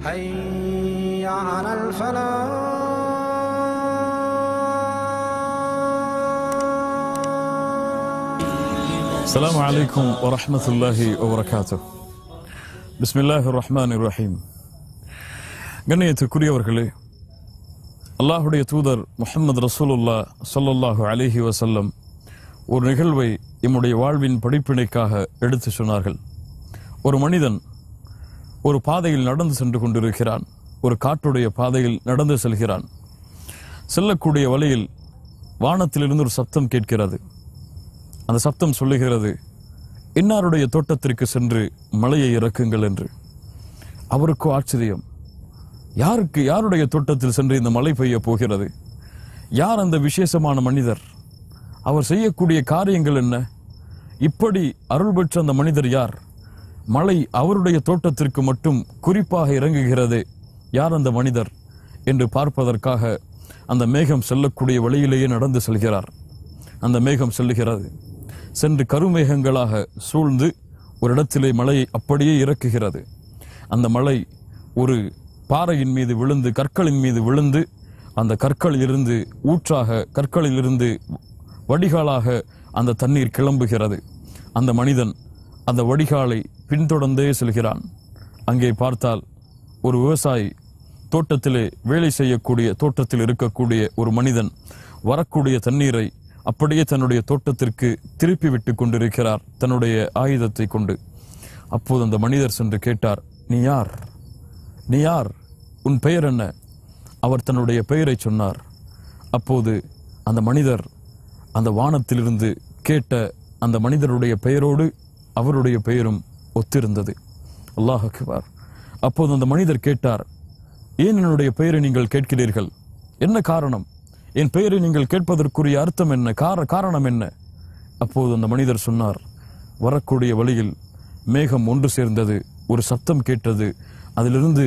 حي على الفلاح السلام عليكم ورحمة الله وبركاته بسم الله الرحمن الرحيم கண்ணியத்துக்குரியவர்களே அல்லாஹுடைய தூதர் முஹம்மது ரசூலுல்லா ஸல்லல்லாஹு அலைஹி வஸல்லம் ஒரு நிகழ்வை எம்முடைய வாழ்வின் படிப்பினைக்காக எடுத்து சொன்னார்கள் ஒரு மனிதன் ஒரு பாதையில் நடந்து சென்று கொண்டிருக்கிறான் ஒரு காட்டுடைய பாதையில் நடந்து செல்கிறான் செல்லக்கூடிய வழியில் வானத்திலிருந்து ஒரு சப்தம் கேட்கிறது அந்த சப்தம் சொல்லுகிறது இன்னாருடைய தோட்டத்திற்கு சென்று மலையை இறக்குங்கள் என்று அவருக்கோ ஆச்சரியம் யாருக்கு யாருடைய தோட்டத்தில் சென்று இந்த மழை பெய்ய போகிறது யார் அந்த விசேஷமான மனிதர் அவர் செய்யக்கூடிய காரியங்கள் என்ன இப்படி அருள் பெற்ற அந்த மனிதர் யார் மழை அவருடைய தோட்டத்திற்கு மட்டும் குறிப்பாக இறங்குகிறது யார் அந்த மனிதர் என்று பார்ப்பதற்காக அந்த மேகம் செல்லக்கூடிய வழியிலேயே நடந்து செல்கிறார் அந்த மேகம் செல்லுகிறது சென்று கருமேகங்களாக சூழ்ந்து ஒரு இடத்திலே மழையை அப்படியே இறக்குகிறது அந்த மழை ஒரு பாறையின் மீது விழுந்து கற்களின் மீது விழுந்து அந்த கற்களிலிருந்து ஊற்றாக கற்களிலிருந்து வடிகாலாக அந்த தண்ணீர் கிளம்புகிறது அந்த மனிதன் அந்த வடிகாலை பின்தொடர்ந்தே செல்கிறான் அங்கே பார்த்தால் ஒரு விவசாயி தோட்டத்திலே வேலை செய்யக்கூடிய தோட்டத்தில் இருக்கக்கூடிய ஒரு மனிதன் வரக்கூடிய தண்ணீரை அப்படியே தன்னுடைய தோட்டத்திற்கு திருப்பி விட்டு கொண்டிருக்கிறார் தன்னுடைய ஆயுதத்தை கொண்டு அப்போது அந்த மனிதர் சென்று கேட்டார் நீ யார் நீ யார் உன் பெயர் என்ன அவர் தன்னுடைய பெயரை சொன்னார் அப்போது அந்த மனிதர் அந்த வானத்திலிருந்து கேட்ட அந்த மனிதருடைய பெயரோடு அவருடைய பெயரும் ஒத்திருந்தது அல்லாஹ் அக்பர் அப்போது அந்த மனிதர் கேட்டார் ஏன் என்னுடைய பெயரை நீங்கள் கேட்கிறீர்கள் என்ன காரணம் என் பெயரை நீங்கள் கேட்பதற்குரிய அர்த்தம் என்ன கார காரணம் என்ன அப்போது அந்த மனிதர் சொன்னார் வரக்கூடிய வழியில் மேகம் ஒன்று சேர்ந்தது ஒரு சத்தம் கேட்டது அதிலிருந்து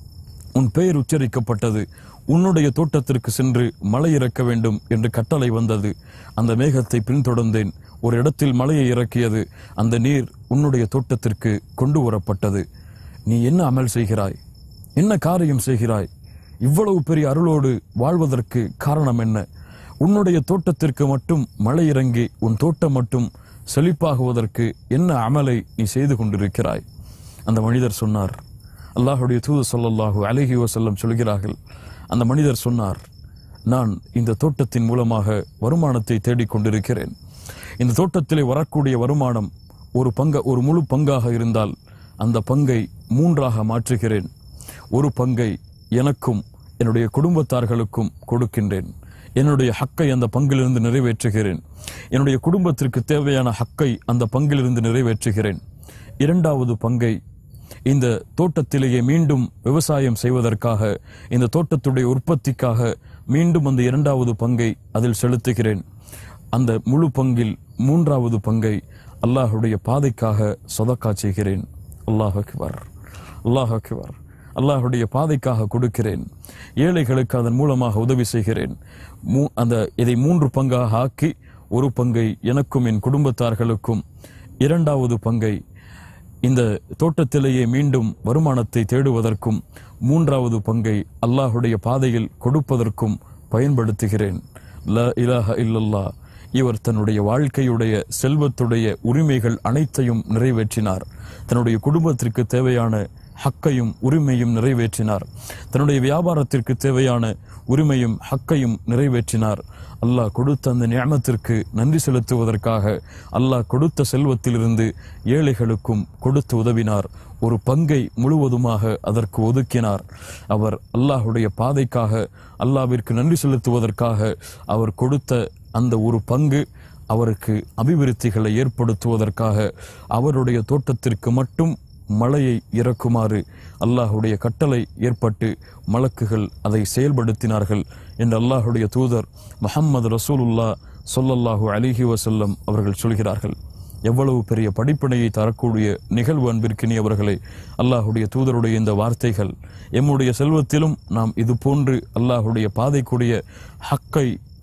உன் பெயர் உச்சரிக்கப்பட்டது உன்னுடைய தோட்டத்திற்கு சென்று மலை இறக்க வேண்டும் என்று கட்டளை வந்தது அந்த மேகத்தை பின்தொடர்ந்தேன் ஒரு இடத்தில் மலையை இறக்கியது அந்த நீர் உன்னுடைய தோட்டத்திற்கு கொண்டு வரப்பட்டது நீ என்ன அமல் செய்கிறாய் என்ன காரியம் செய்கிறாய் இவ்வளவு பெரிய அருளோடு வாழ்வதற்கு காரணம் என்ன உன்னுடைய தோட்டத்திற்கு மட்டும் மழை இறங்கி உன் தோட்டம் மட்டும் செழிப்பாகுவதற்கு என்ன அமலை நீ செய்து கொண்டிருக்கிறாய் அந்த மனிதர் சொன்னார் அல்லாஹுடைய தூது சொல்லல்லாஹு அலஹி வசல்லம் சொல்கிறார்கள் அந்த மனிதர் சொன்னார் நான் இந்த தோட்டத்தின் மூலமாக வருமானத்தை தேடிக் கொண்டிருக்கிறேன் இந்த தோட்டத்திலே வரக்கூடிய வருமானம் ஒரு பங்க ஒரு முழு பங்காக இருந்தால் அந்த பங்கை மூன்றாக மாற்றுகிறேன் ஒரு பங்கை எனக்கும் என்னுடைய குடும்பத்தார்களுக்கும் கொடுக்கின்றேன் என்னுடைய ஹக்கை அந்த பங்கிலிருந்து நிறைவேற்றுகிறேன் என்னுடைய குடும்பத்திற்கு தேவையான ஹக்கை அந்த பங்கிலிருந்து நிறைவேற்றுகிறேன் இரண்டாவது பங்கை இந்த தோட்டத்திலேயே மீண்டும் விவசாயம் செய்வதற்காக இந்த தோட்டத்துடைய உற்பத்திக்காக மீண்டும் அந்த இரண்டாவது பங்கை அதில் செலுத்துகிறேன் அந்த முழு பங்கில் மூன்றாவது பங்கை அல்லாஹுடைய பாதைக்காக சொதக்கா செய்கிறேன் அல்லாஹ் அக்பர் அல்லாஹ் அக்பர் அல்லாஹுடைய பாதைக்காக கொடுக்கிறேன் ஏழைகளுக்கு அதன் மூலமாக உதவி செய்கிறேன் மூ அந்த இதை மூன்று பங்காக ஆக்கி ஒரு பங்கை எனக்கும் என் குடும்பத்தார்களுக்கும் இரண்டாவது பங்கை இந்த தோட்டத்திலேயே மீண்டும் வருமானத்தை தேடுவதற்கும் மூன்றாவது பங்கை அல்லாஹுடைய பாதையில் கொடுப்பதற்கும் பயன்படுத்துகிறேன் ல இலாஹ இல்லல்லா இவர் தன்னுடைய வாழ்க்கையுடைய செல்வத்துடைய உரிமைகள் அனைத்தையும் நிறைவேற்றினார் தன்னுடைய குடும்பத்திற்கு தேவையான ஹக்கையும் உரிமையும் நிறைவேற்றினார் தன்னுடைய வியாபாரத்திற்கு தேவையான உரிமையும் ஹக்கையும் நிறைவேற்றினார் அல்லாஹ் கொடுத்த அந்த ஞானத்திற்கு நன்றி செலுத்துவதற்காக அல்லாஹ் கொடுத்த செல்வத்திலிருந்து ஏழைகளுக்கும் கொடுத்து உதவினார் ஒரு பங்கை முழுவதுமாக அதற்கு ஒதுக்கினார் அவர் அல்லாஹுடைய பாதைக்காக அல்லாவிற்கு நன்றி செலுத்துவதற்காக அவர் கொடுத்த அந்த ஒரு பங்கு அவருக்கு அபிவிருத்திகளை ஏற்படுத்துவதற்காக அவருடைய தோட்டத்திற்கு மட்டும் மழையை இறக்குமாறு அல்லாஹுடைய கட்டளை ஏற்பட்டு மலக்குகள் அதை செயல்படுத்தினார்கள் என்று அல்லாஹுடைய தூதர் முஹம்மது ரசூலுல்லா சொல்லல்லாஹு அலிஹி வசல்லம் அவர்கள் சொல்கிறார்கள் எவ்வளவு பெரிய படிப்பினையை தரக்கூடிய நிகழ்வு அன்பிற்கினியவர்களே அல்லாஹுடைய தூதருடைய இந்த வார்த்தைகள் எம்முடைய செல்வத்திலும் நாம் இது போன்று அல்லாஹுடைய பாதைக்குரிய ஹக்கை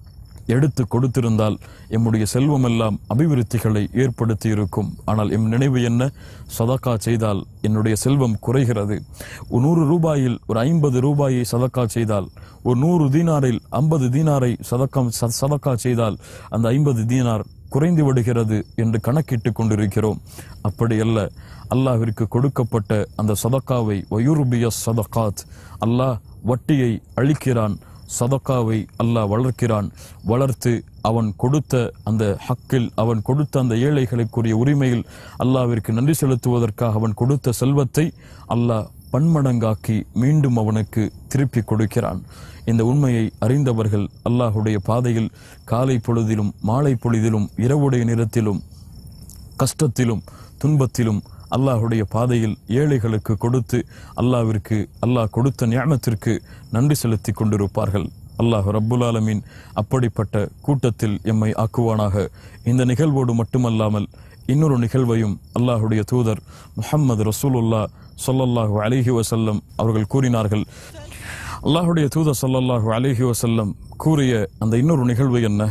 எடுத்து கொடுத்திருந்தால் எம்முடைய செல்வம் எல்லாம் அபிவிருத்திகளை ஏற்படுத்தி இருக்கும் ஆனால் எம் நினைவு என்ன சதக்கா செய்தால் என்னுடைய செல்வம் குறைகிறது ஒரு நூறு ரூபாயில் ஒரு ஐம்பது ரூபாயை சதக்கா செய்தால் ஒரு நூறு தீனாரில் ஐம்பது தீனாரை சதக்கம் ச- சதக்கா செய்தால் அந்த ஐம்பது தீனார் குறைந்து விடுகிறது என்று கணக்கிட்டுக் கொண்டிருக்கிறோம் அப்படி அல்ல அல்லாஹ்விற்கு கொடுக்கப்பட்ட அந்த சதக்காவை வயுருபிய சதகாத் அல்லாஹ் வட்டியை அழிக்கிறான் சதக்காவை அல்லாஹ் வளர்க்கிறான் வளர்த்து அவன் கொடுத்த அந்த ஹக்கில் அவன் கொடுத்த அந்த ஏழைகளுக்குரிய உரிமையில் அல்லாஹ்விற்கு நன்றி செலுத்துவதற்காக அவன் கொடுத்த செல்வத்தை அல்லாஹ் பன்மடங்காக்கி மீண்டும் அவனுக்கு திருப்பி கொடுக்கிறான் இந்த உண்மையை அறிந்தவர்கள் அல்லாஹுடைய பாதையில் காலை பொழுதிலும் மாலை பொழுதிலும் இரவுடைய நேரத்திலும் கஷ்டத்திலும் துன்பத்திலும் அல்லாஹுடைய பாதையில் ஏழைகளுக்கு கொடுத்து அல்லாஹ்விற்கு அல்லாஹ் கொடுத்த ஞானத்திற்கு நன்றி செலுத்தி கொண்டிருப்பார்கள் அல்லாஹ் ரப்புல் ஆலமீன் அப்படிப்பட்ட கூட்டத்தில் எம்மை ஆக்குவானாக இந்த நிகழ்வோடு மட்டுமல்லாமல் இன்னொரு நிகழ்வையும் அல்லாஹுடைய தூதர் முஹம்மது ரசூலுல்லா ஸல்லல்லாஹு அலைஹி வஸல்லம் அவர்கள் கூறினார்கள் அல்லாஹுடைய தூதர் ஸல்லல்லாஹு அலைஹி வஸல்லம் கூறிய அந்த இன்னொரு நிகழ்வு என்ன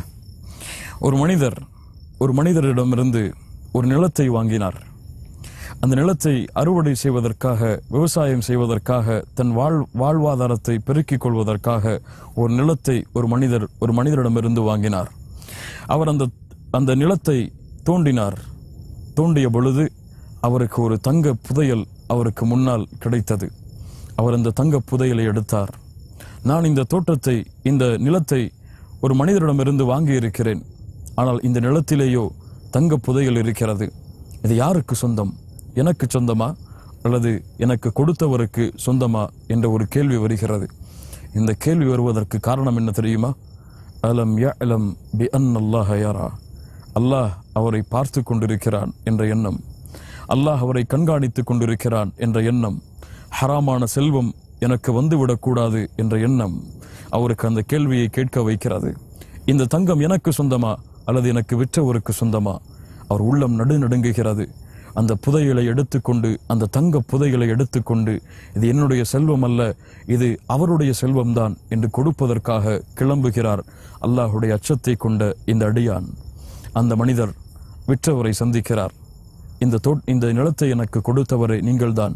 ஒரு மனிதர் ஒரு மனிதரிடமிருந்து ஒரு நிலத்தை வாங்கினார் அந்த நிலத்தை அறுவடை செய்வதற்காக விவசாயம் செய்வதற்காக தன் வாழ் வாழ்வாதாரத்தை பெருக்கிக் கொள்வதற்காக ஒரு நிலத்தை ஒரு மனிதர் ஒரு மனிதரிடமிருந்து வாங்கினார் அவர் அந்த அந்த நிலத்தை தோண்டினார் தோண்டிய பொழுது அவருக்கு ஒரு தங்க புதையல் அவருக்கு முன்னால் கிடைத்தது அவர் அந்த தங்க புதையலை எடுத்தார் நான் இந்த தோட்டத்தை இந்த நிலத்தை ஒரு மனிதரிடமிருந்து வாங்கி இருக்கிறேன் ஆனால் இந்த நிலத்திலேயோ தங்க புதையல் இருக்கிறது இது யாருக்கு சொந்தம் எனக்கு சொந்தமா அல்லது எனக்கு கொடுத்தவருக்கு சொந்தமா என்ற ஒரு கேள்வி வருகிறது இந்த கேள்வி வருவதற்கு காரணம் என்ன தெரியுமா அலம் யஅலம் பி அல்லாஹ் யரா அல்லாஹ் அவரை பார்த்து கொண்டிருக்கிறான் என்ற எண்ணம் அல்லாஹ் அவரை கண்காணித்துக் கொண்டிருக்கிறான் என்ற எண்ணம் ஹராமான செல்வம் எனக்கு வந்துவிடக்கூடாது என்ற எண்ணம் அவருக்கு அந்த கேள்வியை கேட்க வைக்கிறது இந்த தங்கம் எனக்கு சொந்தமா அல்லது எனக்கு விற்றவருக்கு சொந்தமா அவர் உள்ளம் நடுநடுங்குகிறது அந்த புதையலை எடுத்துக்கொண்டு அந்த தங்க புதையலை எடுத்துக்கொண்டு இது என்னுடைய செல்வம் அல்ல இது அவருடைய செல்வம்தான் என்று கொடுப்பதற்காக கிளம்புகிறார் அல்லாஹுடைய அச்சத்தை கொண்ட இந்த அடியான் அந்த மனிதர் விற்றவரை சந்திக்கிறார் இந்த தோ இந்த நிலத்தை எனக்கு கொடுத்தவரை நீங்கள்தான்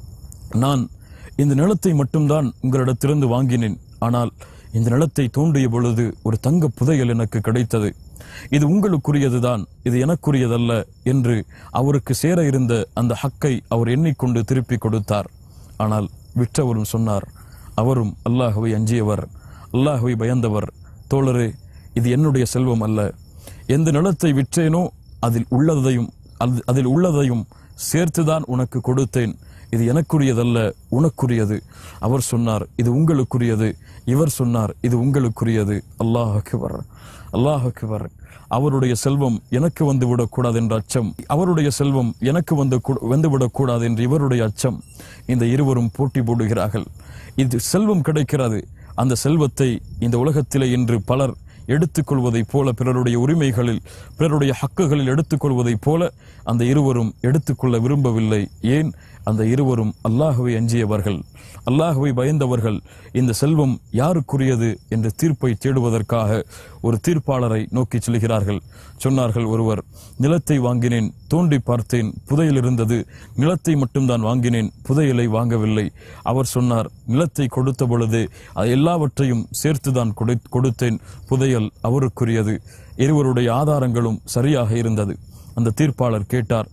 நான் இந்த நிலத்தை மட்டும்தான் உங்களிடத்திலிருந்து வாங்கினேன் ஆனால் இந்த நிலத்தை தோண்டிய பொழுது ஒரு தங்க புதையல் எனக்கு கிடைத்தது இது உங்களுக்குரியதுதான் இது எனக்குரியதல்ல என்று அவருக்கு சேர இருந்த அந்த ஹக்கை அவர் எண்ணிக்கொண்டு திருப்பி கொடுத்தார் ஆனால் விற்றவரும் சொன்னார் அவரும் அல்லாஹுவை அஞ்சியவர் அல்லாஹுவை பயந்தவர் தோழரே இது என்னுடைய செல்வம் அல்ல எந்த நிலத்தை விற்றேனோ அதில் உள்ளதையும் அது- அதில் உள்ளதையும் சேர்த்துதான் உனக்கு கொடுத்தேன் இது எனக்குரியதல்ல உனக்குரியது அவர் சொன்னார் இது உங்களுக்குரியது இவர் சொன்னார் இது உங்களுக்குரியது அல்லாஹ் அக்பர் அல்லாஹ் அக்பர் அவருடைய செல்வம் எனக்கு வந்து விடக்கூடாது என்ற அச்சம் அவருடைய செல்வம் எனக்கு வந்து கூ- வந்து விடக்கூடாது என்று இவருடைய அச்சம் இந்த இருவரும் போட்டி போடுகிறார்கள் இது செல்வம் கிடைக்கிறது அந்த செல்வத்தை இந்த உலகத்திலே இன்று பலர் எடுத்துக்கொள்வதைப் போல பிறருடைய உரிமைகளில் பிறருடைய ஹக்குகளில் எடுத்துக்கொள்வதைப் போல அந்த இருவரும் எடுத்துக்கொள்ள விரும்பவில்லை ஏன் அந்த இருவரும் அல்லாஹுவை அஞ்சியவர்கள் அல்லாஹுவை பயந்தவர்கள் இந்த செல்வம் யாருக்குரியது என்ற தீர்ப்பை தேடுவதற்காக ஒரு தீர்ப்பாளரை நோக்கி செல்கிறார்கள் சொன்னார்கள் ஒருவர் நிலத்தை வாங்கினேன் தோண்டி பார்த்தேன் புதையல் இருந்தது நிலத்தை மட்டும்தான் வாங்கினேன் புதையலை வாங்கவில்லை அவர் சொன்னார் நிலத்தை கொடுத்த பொழுது அது எல்லாவற்றையும் சேர்த்துதான் கொடு- கொடுத்தேன் புதையல் அவருக்குரியது இருவருடைய ஆதாரங்களும் சரியாக இருந்தது அந்த தீர்ப்பாளர் கேட்டார்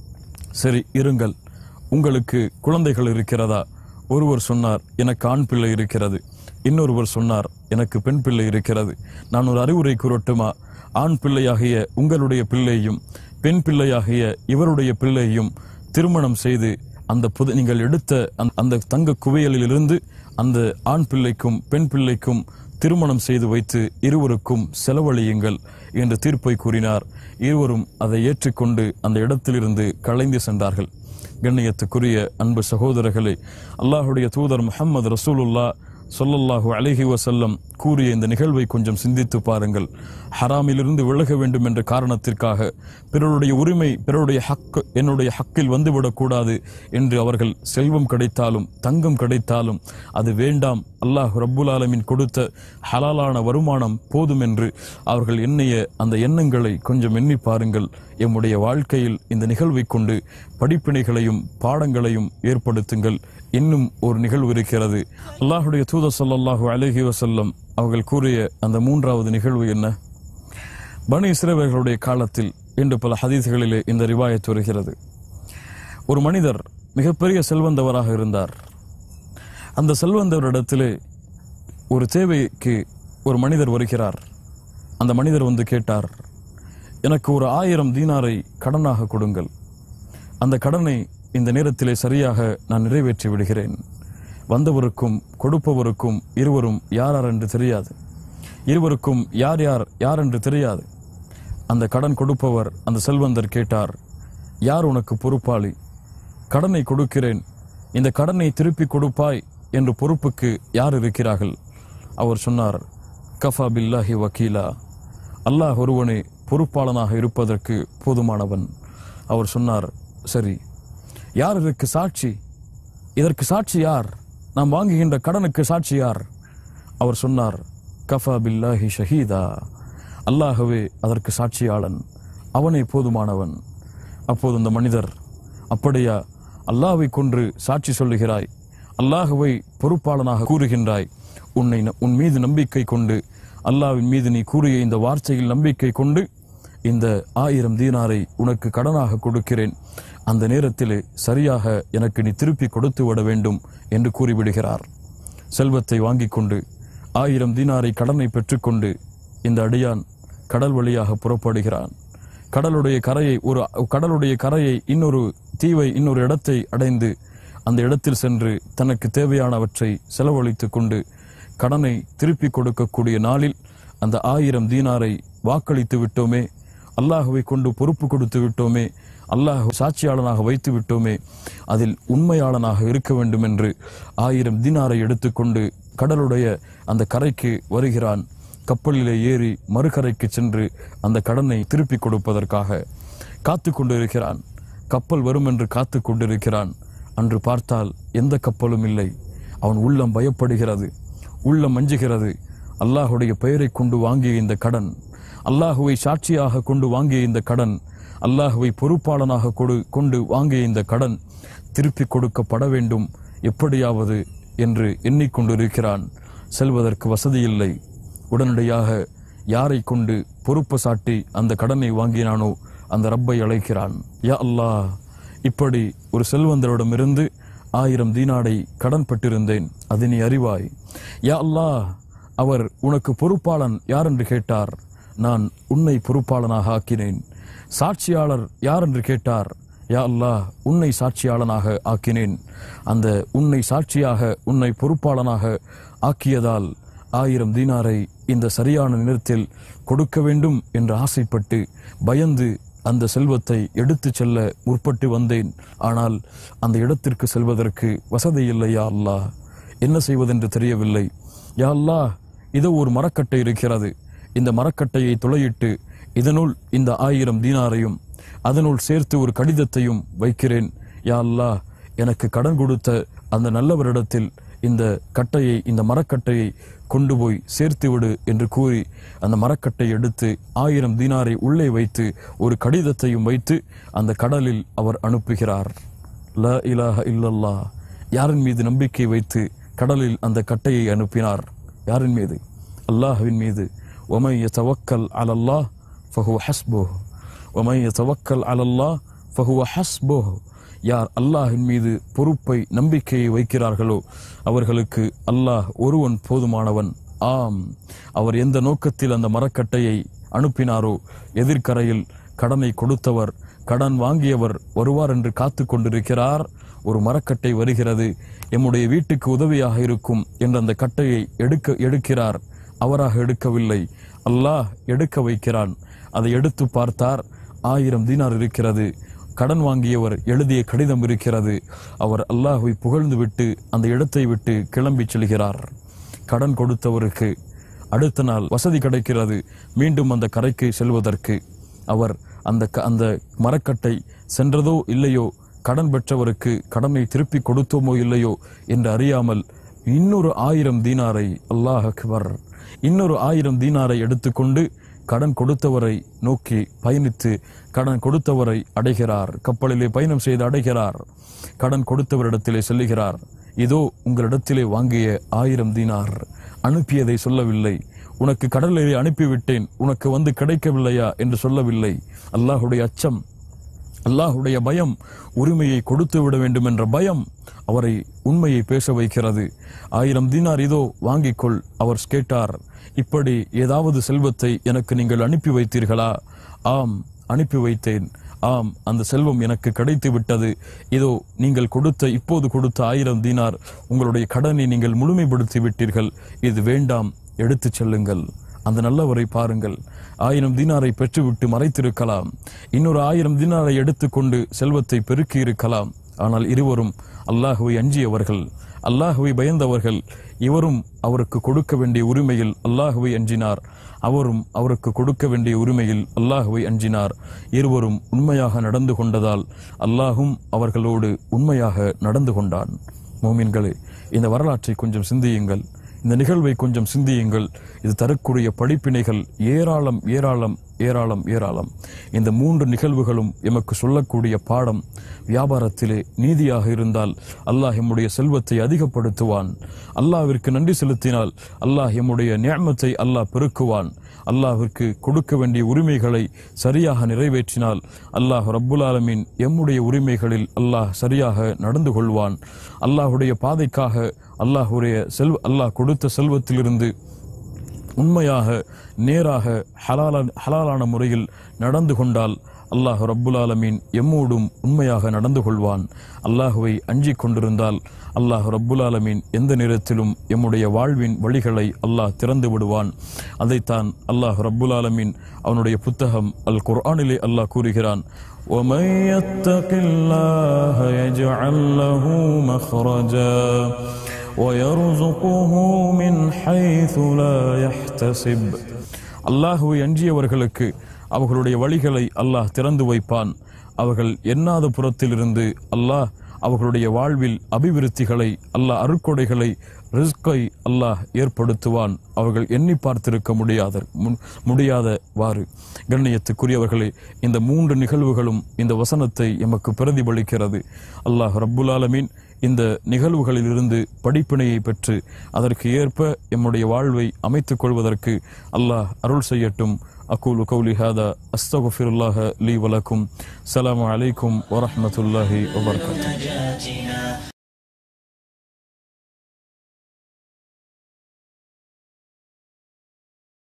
சரி இருங்கள் உங்களுக்கு குழந்தைகள் இருக்கிறதா ஒருவர் சொன்னார் எனக்கு ஆண் பிள்ளை இருக்கிறது இன்னொருவர் சொன்னார் எனக்கு பெண் பிள்ளை இருக்கிறது நான் ஒரு அறிவுரை கூறட்டுமா ஆண் பிள்ளையாகிய உங்களுடைய பிள்ளையும் பெண் பிள்ளையாகிய இவருடைய பிள்ளையும் திருமணம் செய்து அந்த புது நீங்கள் எடுத்த அந்த- அந்த தங்க குவியலிலிருந்து அந்த ஆண் பிள்ளைக்கும் பெண் பிள்ளைக்கும் திருமணம் செய்து வைத்து இருவருக்கும் செலவழியுங்கள் என்று தீர்ப்பை கூறினார் இருவரும் அதை ஏற்றுக்கொண்டு அந்த இடத்திலிருந்து கலைந்து சென்றார்கள் கண்ணியத்துக்குரிய அன்பு சகோதரர்களே அல்லாஹுடைய தூதர் முஹம்மது ரசூலுல்லா சொல்லல்லாஹு அலைஹி வசல்லம் கூறிய இந்த நிகழ்வை கொஞ்சம் சிந்தித்து பாருங்கள் ஹராமிலிருந்து விலக வேண்டும் என்ற காரணத்திற்காக பிறருடைய உரிமை பிறருடைய ஹக்கு என்னுடைய ஹக்கில் வந்துவிடக்கூடாது என்று அவர்கள் செல்வம் கிடைத்தாலும் தங்கம் கிடைத்தாலும் அது வேண்டாம் அல்லாஹ் ரப்புல் ஆலமின் கொடுத்த ஹலாலான வருமானம் போதும் என்று அவர்கள் எண்ணிய அந்த எண்ணங்களை கொஞ்சம் எண்ணி பாருங்கள் எம்முடைய வாழ்க்கையில் இந்த நிகழ்வை கொண்டு படிப்பினைகளையும் பாடங்களையும் ஏற்படுத்துங்கள் இன்னும் ஒரு நிகழ்வு இருக்கிறது அல்லாஹுடைய தூதர் ஸல்லல்லாஹு அலைஹி வஸல்லம் அவர்கள் கூறிய அந்த மூன்றாவது நிகழ்வு என்ன பனி இஸ்ரவேலர்களுடைய காலத்தில் இன்று பல ஹதீஸ்களிலே இந்த ரிவாயத் வருகிறது ஒரு மனிதர் மிகப்பெரிய செல்வந்தவராக இருந்தார் அந்த செல்வந்தவரிடத்திலே ஒரு தேவைக்கு ஒரு மனிதர் வருகிறார் அந்த மனிதர் வந்து கேட்டார் எனக்கு ஒரு ஆயிரம் தீனாரை கடனாக கொடுங்கள் அந்த கடனை இந்த நேரத்திலே சரியாக நான் நிறைவேற்றி விடுகிறேன் வந்தவருக்கும் கொடுப்பவருக்கும் இருவரும் யார் யார் என்று தெரியாது இருவருக்கும் யார் யார் யார் என்று தெரியாது அந்த கடன் கொடுப்பவர் அந்த செல்வந்தர் கேட்டார் யார் உனக்கு பொறுப்பாளி கடனை கொடுக்கிறேன் இந்த கடனை திருப்பி கொடுப்பாய் என்று பொறுப்புக்கு யார் இருக்கிறார்கள் அவர் சொன்னார் கஃபா பில்லாஹி வக்கீலா அல்லாஹ் ஒருவனே பொறுப்பாளனாக இருப்பதற்கு போதுமானவன் அவர் சொன்னார் சரி யார் இதற்கு சாட்சி இதற்கு சாட்சி யார் நாம் வாங்குகின்ற கடனுக்கு சாட்சி யார் அவர் சொன்னார் கஃபா பில்லாஹி ஷஹீதா அல்லாஹ்வே அதற்கு சாட்சியாளன் அவனே போதுமானவன் அப்போது அந்த மனிதர் அப்படியா அல்லாஹ்வை கொன்று சாட்சி சொல்லுகிறாய் அல்லாஹ்வை பொறுப்பாளனாக கூறுகின்றாய் உன்னை ந- உன் மீது நம்பிக்கை கொண்டு அல்லாஹ்வின் மீது நீ கூறிய இந்த வார்த்தையில் நம்பிக்கை கொண்டு இந்த ஆயிரம் தீனாரை உனக்கு கடனாக கொடுக்கிறேன் அந்த நேரத்திலே சரியாக எனக்கு நீ திருப்பி கொடுத்து விட வேண்டும் என்று கூறிவிடுகிறார் செல்வத்தை வாங்கிக் கொண்டு ஆயிரம் தீனாரை கடனை பெற்றுக்கொண்டு இந்த அடியான் கடல் வழியாக புறப்படுகிறான் கடலுடைய கரையை ஒரு கடலுடைய கரையை இன்னொரு தீவை இன்னொரு இடத்தை அடைந்து அந்த இடத்தில் சென்று தனக்கு தேவையானவற்றை செலவழித்துக் கொண்டு கடனை திருப்பி கொடுக்கக்கூடிய நாளில் அந்த ஆயிரம் தீனாரை வாக்களித்து விட்டோமே அல்லாஹுவை கொண்டு பொறுப்பு கொடுத்து விட்டோமே அல்லாஹ் சாட்சியாளனாக வைத்து விட்டோமே அதில் உண்மையாளனாக இருக்க வேண்டும் என்று ஆயிரம் தீனாரை எடுத்துக்கொண்டு கடலுடைய அந்த கரைக்கு வருகிறான் கப்பலிலே ஏறி மறுகரைக்கு சென்று அந்த கடனை திருப்பி கொடுப்பதற்காக காத்து கொண்டிருக்கிறான் கப்பல் வரும் என்று காத்து கொண்டிருக்கிறான் அன்று பார்த்தால் எந்த கப்பலும் இல்லை அவன் உள்ளம் பயப்படுகிறது உள்ளம் மஞ்சுகிறது அல்லாஹுடைய பெயரை கொண்டு வாங்கிய இந்த கடன் அல்லாஹுவை சாட்சியாக கொண்டு வாங்கிய இந்த கடன் அல்லாஹுவை பொறுப்பாளனாக கொடு கொண்டு வாங்கிய இந்த கடன் திருப்பி கொடுக்கப்பட வேண்டும் எப்படியாவது என்று எண்ணிக்கொண்டிருக்கிறான் செல்வதற்கு வசதி இல்லை உடனடியாக யாரை கொண்டு பொறுப்பு சாட்டி அந்த கடனை வாங்கினானோ அந்த ரப்பை அழைக்கிறான் யா அல்லாஹ் இப்படி ஒரு செல்வந்தரிடமிருந்து ஆயிரம் தீனாடை கடன் பட்டிருந்தேன் அது நீ அறிவாய் யா அல்லாஹ் அவர் உனக்கு பொறுப்பாளன் யார் என்று கேட்டார் நான் உன்னை பொறுப்பாளனாக ஆக்கினேன் சாட்சியாளர் யார் என்று கேட்டார் யா அல்லாஹ் உன்னை சாட்சியாளனாக ஆக்கினேன் அந்த உன்னை சாட்சியாக உன்னை பொறுப்பாளனாக ஆக்கியதால் ஆயிரம் தீனாரை இந்த சரியான நேரத்தில் கொடுக்க வேண்டும் என்று ஆசைப்பட்டு பயந்து அந்த செல்வத்தை எடுத்துச் செல்ல முற்பட்டு வந்தேன் ஆனால் அந்த இடத்திற்கு செல்வதற்கு வசதி இல்லை யா அல்லாஹ் என்ன செய்வதென்று தெரியவில்லை யா அல்லாஹ் இதோ ஒரு மரக்கட்டை இருக்கிறது இந்த மரக்கட்டையை துளையிட்டு இதனுள் இந்த ஆயிரம் தீனாரையும் அதனுள் சேர்த்து ஒரு கடிதத்தையும் வைக்கிறேன் யா அல்லாஹ் எனக்கு கடன் கொடுத்த அந்த நல்லவரிடத்தில் இந்த கட்டையை இந்த மரக்கட்டையை கொண்டு போய் சேர்த்து விடு என்று கூறி அந்த மரக்கட்டை எடுத்து ஆயிரம் தீனாரை உள்ளே வைத்து ஒரு கடிதத்தையும் வைத்து அந்த கடலில் அவர் அனுப்புகிறார் ல இலாஹ இல்லல்லாஹ் யாரின் மீது நம்பிக்கை வைத்து கடலில் அந்த கட்டையை அனுப்பினார் யாரின் மீது அல்லாஹ்வின் மீது ஒமை தவக்கல் அலல்லாஹ் ஃபஹுவ ஹஸ்புஹ் ஒமை தவக்கல் அலல்லாஹ் ஃபஹுவ ஹஸ்புஹ் யார் அல்லாஹ்வின் மீது பொறுப்பை நம்பிக்கையை வைக்கிறார்களோ அவர்களுக்கு அல்லாஹ் ஒருவன் போதுமானவன் ஆம் அவர் எந்த நோக்கத்தில் அந்த மரக்கட்டையை அனுப்பினாரோ எதிர்க்கரையில் கடனை கொடுத்தவர் கடன் வாங்கியவர் வருவார் என்று காத்து கொண்டிருக்கிறார் ஒரு மரக்கட்டை வருகிறது எம்முடைய வீட்டுக்கு உதவியாக இருக்கும் என்ற அந்த கட்டையை எடுக்க எடுக்கிறார் அவராக எடுக்கவில்லை அல்லாஹ் எடுக்க வைக்கிறான் அதை எடுத்து பார்த்தார் ஆயிரம் தீனார் இருக்கிறது கடன் வாங்கியவர் எழுதிய கடிதம் இருக்கிறது அவர் அல்லாஹ்வை புகழ்ந்து விட்டு அந்த இடத்தை விட்டு கிளம்பி செல்கிறார் கடன் கொடுத்தவருக்கு அடுத்த நாள் வசதி கிடைக்கிறது மீண்டும் அந்த கரைக்கு செல்வதற்கு அவர் அந்த க- அந்த மரக்கட்டை சென்றதோ இல்லையோ கடன் பெற்றவருக்கு கடனை திருப்பி கொடுத்தோமோ இல்லையோ என்று அறியாமல் இன்னொரு ஆயிரம் தீனாரை அல்லாஹ் அக்பர் இன்னொரு ஆயிரம் தீனாரை எடுத்துக்கொண்டு கடன் கொடுத்தவரை நோக்கி பயணித்து கடன் கொடுத்தவரை அடைகிறார் கப்பலிலே பயணம் செய்து அடைகிறார் கடன் கொடுத்தவரிடத்திலே செல்லுகிறார் இதோ உங்களிடத்திலே வாங்கிய ஆயிரம் தீனார் அனுப்பியதை சொல்லவில்லை உனக்கு கடலிலே அனுப்பிவிட்டேன் உனக்கு வந்து கிடைக்கவில்லையா என்று சொல்லவில்லை அல்லாஹுடைய அச்சம் அல்லாஹுடைய பயம் உரிமையை கொடுத்து விட வேண்டும் என்ற பயம் அவரை உண்மையை பேச வைக்கிறது ஆயிரம் தீனார் இதோ வாங்கிக்கொள் அவர் கேட்டார் இப்படி ஏதாவது செல்வத்தை எனக்கு நீங்கள் அனுப்பி வைத்தீர்களா ஆம் அனுப்பி வைத்தேன் ஆம் அந்த செல்வம் எனக்கு கிடைத்து விட்டது இதோ நீங்கள் கொடுத்த இப்போது கொடுத்த ஆயிரம் தீனார் உங்களுடைய கடனை நீங்கள் முழுமைப்படுத்தி விட்டீர்கள் இது வேண்டாம் எடுத்துச் செல்லுங்கள் அந்த நல்லவரை பாருங்கள் ஆயிரம் தீனாரை பெற்றுவிட்டு மறைத்திருக்கலாம் இன்னொரு ஆயிரம் தீனாரை எடுத்துக்கொண்டு செல்வத்தை பெருக்கி இருக்கலாம் ஆனால் இருவரும் அல்லாஹுவை அஞ்சியவர்கள் அல்லாஹுவை பயந்தவர்கள் இவரும் அவருக்கு கொடுக்க வேண்டிய உரிமையில் அல்லாஹுவை அஞ்சினார் அவரும் அவருக்கு கொடுக்க வேண்டிய உரிமையில் அல்லாஹுவை அஞ்சினார் இருவரும் உண்மையாக நடந்து கொண்டதால் அல்லாஹும் அவர்களோடு உண்மையாக நடந்து கொண்டான் மோமின்களே இந்த வரலாற்றை கொஞ்சம் சிந்தியுங்கள் இந்த நிகழ்வை கொஞ்சம் சிந்தியுங்கள் இது தரக்கூடிய படிப்பினைகள் ஏராளம் ஏராளம் ஏராளம் ஏராளம் இந்த மூன்று நிகழ்வுகளும் எமக்கு சொல்லக்கூடிய பாடம் வியாபாரத்திலே நீதியாக இருந்தால் அல்லாஹ் எம்முடைய செல்வத்தை அதிகப்படுத்துவான் அல்லாஹ்விற்கு நன்றி செலுத்தினால் அல்லாஹ் எம்முடைய நியமத்தை அல்லாஹ் பெருக்குவான் அல்லாஹ்விற்கு கொடுக்க வேண்டிய உரிமைகளை சரியாக நிறைவேற்றினால் அல்லாஹ் ரப்புல் ஆலமீன் எம்முடைய உரிமைகளில் அல்லாஹ் சரியாக நடந்து கொள்வான் அல்லாஹுடைய பாதைக்காக அல்லாஹுடைய செல்வ அல்லாஹ் கொடுத்த செல்வத்திலிருந்து உண்மையாக நேராக ஹலால ஹலாலான முறையில் நடந்து கொண்டால் அல்லாஹ் ரப்புல் ஆலமீன் எம்மோடும் உண்மையாக நடந்து கொள்வான் அல்லாஹுவை அஞ்சிக் கொண்டிருந்தால் அல்லாஹ் ரப்புல் ஆலமீன் எந்த நேரத்திலும் எம்முடைய வாழ்வின் வழிகளை அல்லாஹ் திறந்து விடுவான் அதைத்தான் அல்லாஹ் ரப்புல் ஆலமீன் அவனுடைய புத்தகம் அல் குர்ஆனிலே அல்லாஹ் கூறுகிறான் ومن يتق الله يجعل له مخرجا ويرزقه من حيث لا يحتسب அல்லாஹுவை அஞ்சியவர்களுக்கு அவர்களுடைய வழிகளை அல்லாஹ் திறந்து வைப்பான் அவர்கள் எண்ணாத புறத்திலிருந்து அல்லாஹ் அவர்களுடைய வாழ்வில் அபிவிருத்திகளை அல்லாஹ் அருக்கொடைகளை ரிஸ்கை அல்லாஹ் ஏற்படுத்துவான் அவர்கள் எண்ணி பார்த்திருக்க முடியாத மு- முடியாதவாறு கண்ணியத்துக்குரியவர்களே இந்த மூன்று நிகழ்வுகளும் இந்த வசனத்தை எமக்கு பிரதிபலிக்கிறது அல்லாஹ் ரப்புல் ஆலமீன் இந்த நிகழ்வுகளிலிருந்து படிப்பினையை பெற்று அதற்கு ஏற்ப எம்முடைய வாழ்வை அமைத்துக் கொள்வதற்கு அல்லாஹ் அருள் செய்யட்டும் அகூலு கௌலி ஹாதா அஸ்தகுஃபிருல்லாஹ லீ வலக்கும் சலாம் அலைக்கும் வரஹ்மத்துல்லாஹி வபரகாத்துஹு نجاتنا